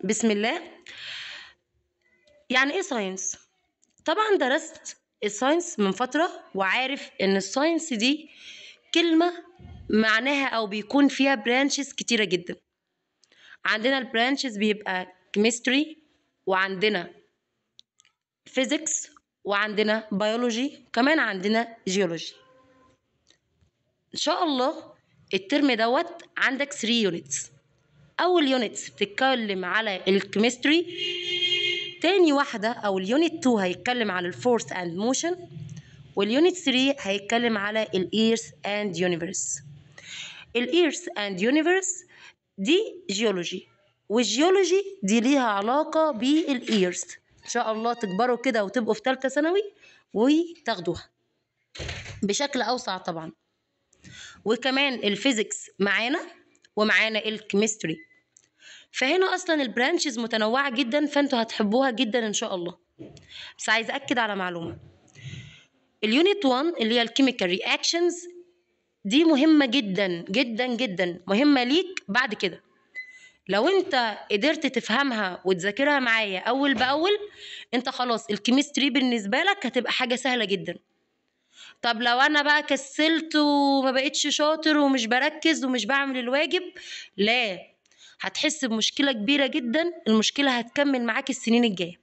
بسم الله يعني ايه ساينس طبعا درست الساينس من فترة وعارف ان الساينس دي كلمة معناها او بيكون فيها برانشز كتيرة جدا عندنا البرانشز بيبقى كيمستري وعندنا فيزيكس وعندنا بيولوجي كمان عندنا جيولوجي ان شاء الله الترم دوت عندك 3 يونتس اول يونتس بتتكلم على الكيمستري تاني واحدة أو اليونت 2 هيتكلم على الفورس أند موشن واليونت 3 هيتكلم على الإيرث أند يونيفرس الإيرث أند يونيفرس دي جيولوجي والجيولوجي دي ليها علاقة بالإيرث إن شاء الله تكبروا كده وتبقوا في تالتة ثانوي وتاخدوها بشكل أوسع طبعا وكمان الفيزيكس معانا ومعانا الكيمستري فهنا اصلا البرانشز متنوعه جدا فانتوا هتحبوها جدا ان شاء الله بس عايز اكد على معلومه اليونت 1 اللي هي الكيميكال رياكشنز دي مهمه جدا جدا جدا مهمه ليك بعد كده لو انت قدرت تفهمها وتذاكرها معايا اول باول انت خلاص الكيمستري بالنسبه لك هتبقى حاجه سهله جدا طب لو انا بقى كسلت وما بقتش شاطر ومش بركز ومش بعمل الواجب لا هتحس بمشكلة كبيرة جدا المشكلة هتكمل معاك السنين الجاية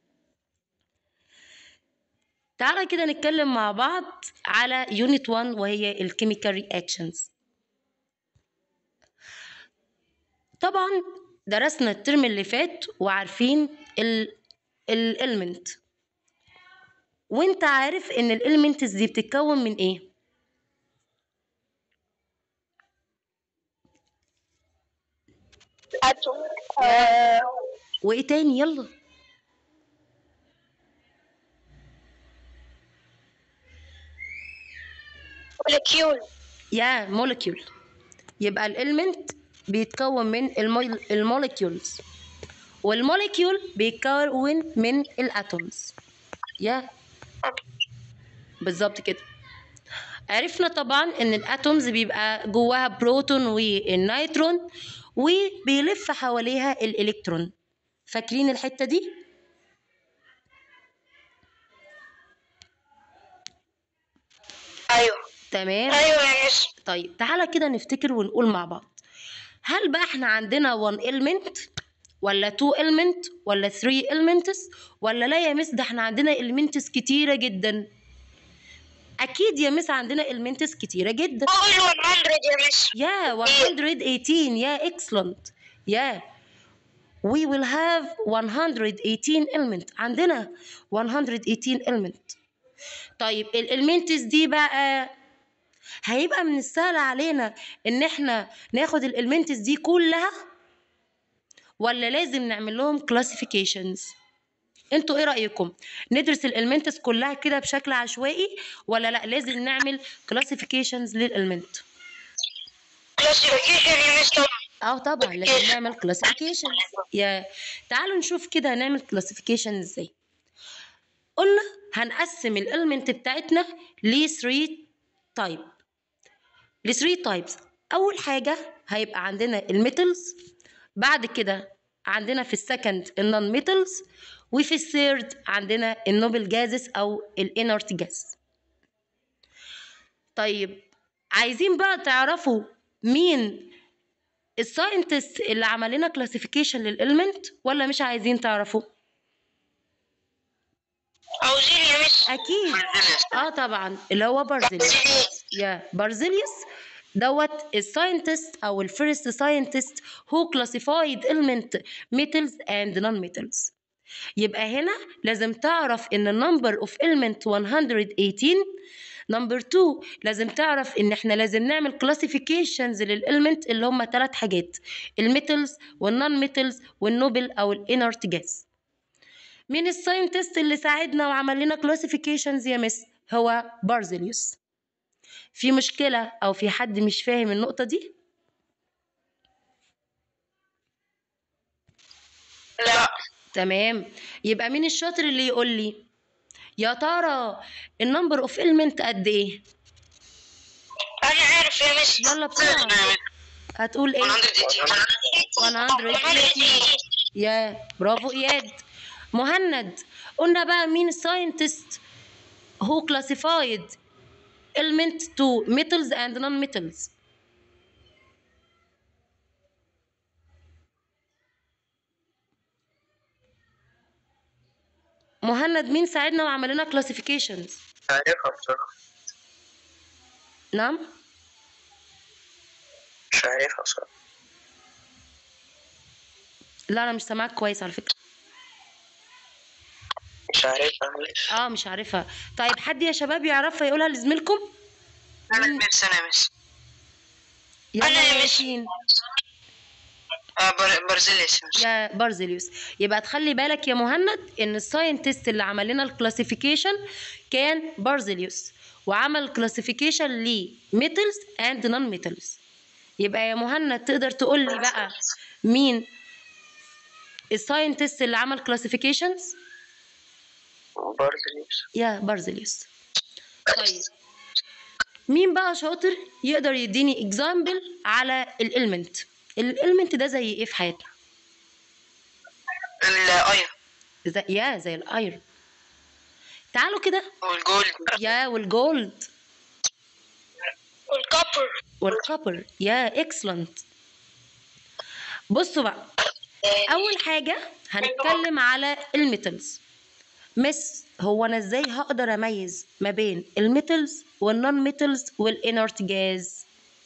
تعالى كده نتكلم مع بعض على يونت 1 وهي الكيميكال رياكشنز طبعا درسنا الترم اللي فات وعارفين الالمنت وانت عارف ان الالمنتس دي بتتكون من ايه اتوم آه، وايه تاني يلا مولكيول يا مولكيول يبقى الالمنت بيتكون من المول... المولكيولز والمولكيول بيتكون من الاتومز يا بالظبط كده عرفنا طبعا ان الاتومز بيبقى جواها بروتون والنيترون وبيلف حواليها الالكترون فاكرين الحته دي ايوه تمام ايوه يا مس طيب تعالى كده نفتكر ونقول مع بعض هل بقى احنا عندنا 1 element ولا 2 element ولا 3 elements ولا لا يا مس ده احنا عندنا elements كتيرة جدا اكيد يا مس عندنا elements كتيرة جدا قول 100 يا مس يا 118 يا excellent يا we will have 118 element عندنا 118 element طيب الالمنتس دي بقى هيبقى من السهل علينا ان احنا ناخد الالمنتس دي كلها ولا لازم نعمل لهم كلاسيفيكيشنز انتوا ايه رايكم ندرس الالمنتس كلها كده بشكل عشوائي ولا لا لازم نعمل كلاسيفيكيشنز للالمنت كلاسيفيكيشن يا مس طبعا اه طبعا لازم نعمل كلاسيفيكيشن يا تعالوا نشوف كده هنعمل كلاسيفيكيشن ازاي قلنا هنقسم الاليمنت بتاعتنا ل 3 تايب ل 3 تايبس اول حاجه هيبقى عندنا الميتالز بعد كده عندنا في السكند النون ميتالز وفي الثيرد عندنا النوبل جازز او الانرت جاز طيب عايزين بقى تعرفوا مين الساينتست اللي عمل لنا كلاسيفيكيشن للاليمنت ولا مش عايزين تعرفوا عاوزين يا مس اكيد اه طبعا اللي هو بارزيليوس يا بارزيليوس دوت الساينتست او الفيرست ساينتست هو كلاسيفايد element metals and non metals يبقى هنا لازم تعرف ان النمبر اوف element 118 نمبر 2 لازم تعرف ان احنا لازم نعمل كلاسيفيكيشنز للالمنت اللي هم ثلاث حاجات الميتالز والنون ميتالز والنوبل او الانرت جاز مين الساينتست اللي ساعدنا وعمل لنا كلاسيفيكيشنز يا مس هو بارزيليوس في مشكلة أو في حد مش فاهم النقطة دي؟ لا تمام يبقى مين الشاطر اللي يقول لي يا ترى النمبر اوف element قد ايه انا عارف يا مس يلا بسرعة هتقول ايه 118 يا برافو اياد مهند قلنا بقى مين scientist who classified element to metals and non-metals مهند مين ساعدنا وعمل لنا classifications عارفها بصراحة نعم مش عارفها بصراحة لا انا مش سامعك كويس على فكره مش عارفها مش اه مش عارفها طيب حد يا شباب يعرفها يقولها لزميلكم أنا مين؟ مس أنا مس يلا أنا يا يا مس. ياسين آه بر... برزيليس مس يا بارزليوس يبقى تخلي بالك يا مهند ان الساينتست اللي عمل لنا الكلاسيفيكيشن كان بارزليوس وعمل كلاسيفيكيشن لميتلز اند نون ميتلز يبقى يا مهند تقدر تقول لي بقى مين الساينتست اللي عمل كلاسيفيكيشنز برزيليس يا بارزليوس طيب مين بقى شاطر يقدر يديني اكزامبل على الالمنت الالمنت ده زي ايه في حياتنا الأيرون زي يا زي الايرون تعالوا كده والجولد يا والجولد والكوبر والكوبر يا اكسلنت بصوا بقى اول حاجه هنتكلم على الميتالز مس هو انا ازاي هقدر اميز ما بين الميتالز والنون ميتالز والانرت جاز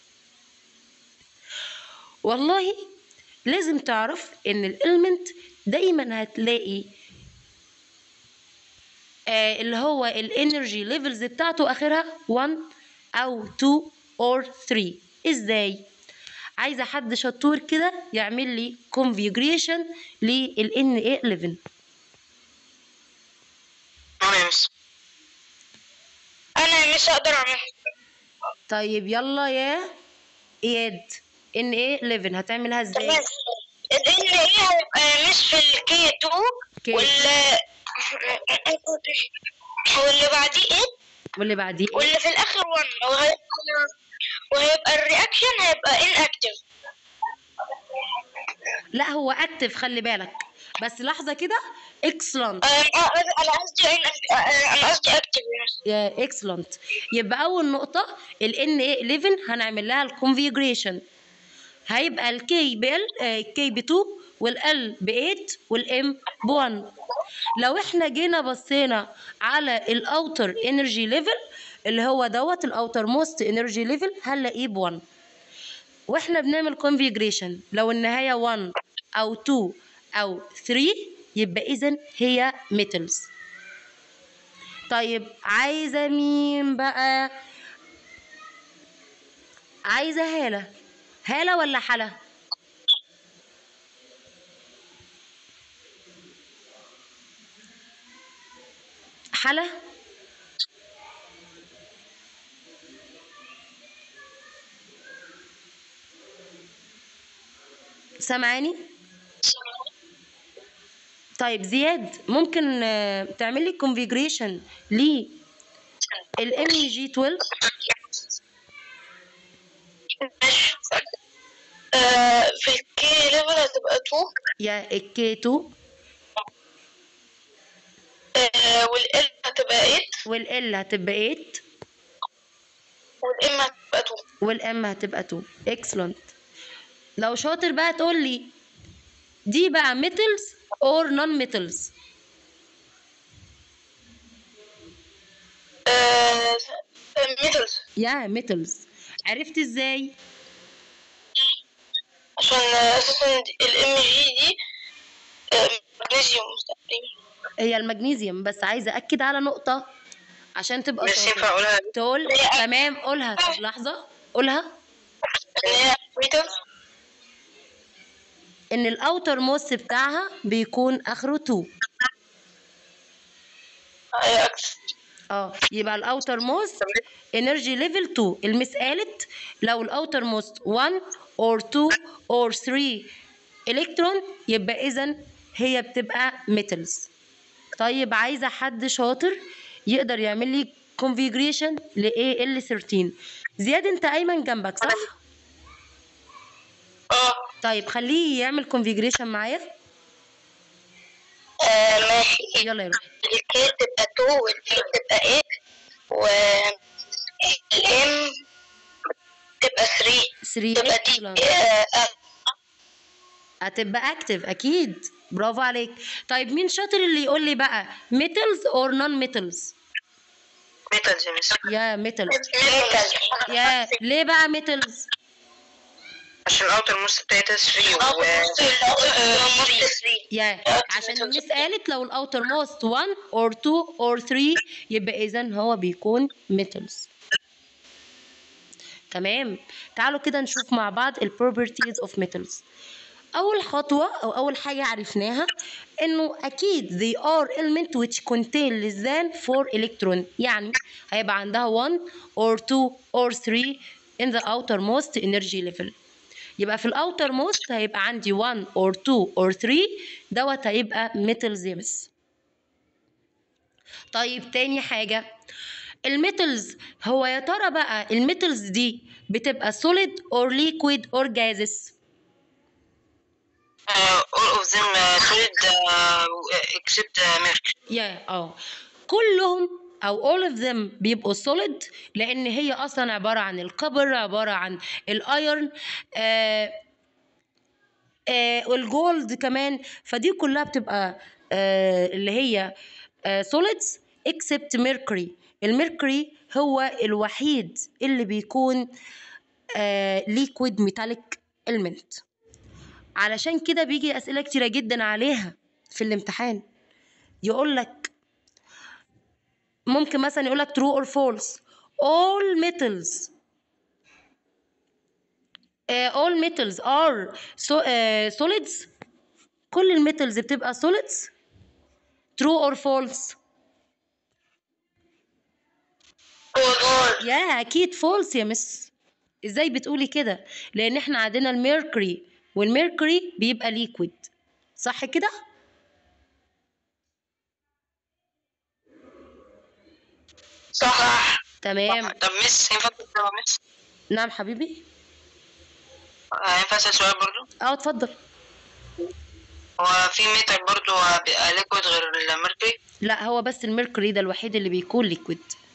والله لازم تعرف ان الالمنت دايما هتلاقي آه اللي هو الانرجي ليفلز بتاعته اخرها 1 او 2 or 3 ازاي عايزه حد شطور كده يعمل لي configuration لل Na11 أنا يا مس انا يا مس اقدر اعملها طيب يلا يا اياد Na11 هتعملها ازاي تمام ال ان ايه هيبقى مس في الكي 2 كي. وال واللي بعديه ايه واللي بعديه إيه؟ واللي في الاخر 1 وهيبقى وهيبقى الرياكشن هيبقى ان اكتف لا هو اكتف خلي بالك بس لحظه كده اكسلنت انا قصدي in- انا قصدي اكتف يا اكسلنت يبقى اول نقطه ال Na11 هنعمل لها الكونفيجريشن هيبقى الكي ب ال الكي ب 2 والال ب 8 والام ب 1 لو احنا جينا بصينا على الاوتر انرجي ليفل اللي هو دوت الاوتر موست انرجي ليفل هنلاقيه ب 1 واحنا بنعمل كونفيجريشن لو النهايه 1 او 2 او 3 يبقى اذا هي ميتلز طيب عايزه مين بقى عايزه هاله هاله ولا حلا حلا سامعاني طيب زياد ممكن آه، تعمل لي كونفيجريشن لل ام جي 12 ماشي آه، في الكي ليفل هتبقى 2 يا الكي 2 آه، والال هتبقى 8 والال هتبقى 8 والام هتبقى 2 والام هتبقى 2 اكسلنت لو شاطر بقى تقول لي دي بقى ميتلز اور نون ميتلز ميتلز يا ميتلز عرفت ازاي عشان آه، اساسا الام جي دي آه، مغنيسيوم تقريبا هي المغنيسيوم بس عايزه اكد على نقطه عشان تبقى بس ينفع شاطر أقولها تقول تمام قولها طب لحظه قولها ان هي ميتلز ان الاوتر موست بتاعها بيكون اخره 2 هي اكس اه يبقى الاوتر موست انرجي ليفل 2 المس قالت لو الاوتر موست 1 اور 2 اور 3 الكترون يبقى اذا هي بتبقى ميتلز طيب عايزه حد شاطر يقدر يعمل لي كونفيجريشن ل ال 13 زياد انت ايمن جنبك صح اه طيب خليه يعمل كونفيجريشن معايا آه ماشي يلا يا روحي الكي تبقى 2 والبي تبقى 8 و الام تبقى 3 3 تبقى دي آه آه، هتبقى اكتف اكيد برافو عليك طيب مين شاطر اللي يقول لي بقى ميتالز اور نون ميتالز ميتالز يا مس يا ميتالز ميتال يا ليه بقى ميتالز عشان الاوتر موست بتاعتها 3 و يا عشان الناس قالت لو الاوتر موست 1 اور 2 اور 3 يبقى اذا هو بيكون ميتالز تمام تعالوا كده نشوف مع بعض البروبرتيز اوف ميتالز اول خطوه او اول حاجه عرفناها انه اكيد they are element which contain less than 4 electron يعني هيبقى عندها 1 or 2 or 3 in the outermost energy level يبقى في الاوتر موست هيبقى عندي 1 or 2 or 3 دوت هيبقى metals يا مس طيب تاني حاجة الميتالز هو يا ترى بقى الميتالز دي بتبقى solid or liquid or gases all of them uh, solid uh, except uh, mercury يا اه كلهم او all of them بيبقوا solid لان هي اصلا عباره عن الكبر عباره عن الايرن آه آه والجولد كمان فدي كلها بتبقى آه اللي هي آه solids except mercury الميركوري هو الوحيد اللي بيكون آه liquid metallic element علشان كده بيجي اسئله كتيره جدا عليها في الامتحان يقول لك ممكن مثلا يقول لك true or false all metals uh, all metals are so, uh, solids كل الميتالز بتبقى solids true or false يا اكيد false يا مس ازاي بتقولي كده لان احنا عندنا الميركوري والميركوري بيبقى ليكويد صح كده صح تمام طب مس ينفع تسأل سؤال مس نعم حبيبي آه، ينفع اسال سؤال برضو اه اتفضل هو في ميتال برضو بيبقى ليكويد غير الميركوري لا هو بس الميركوري ده الوحيد اللي بيكون ليكويد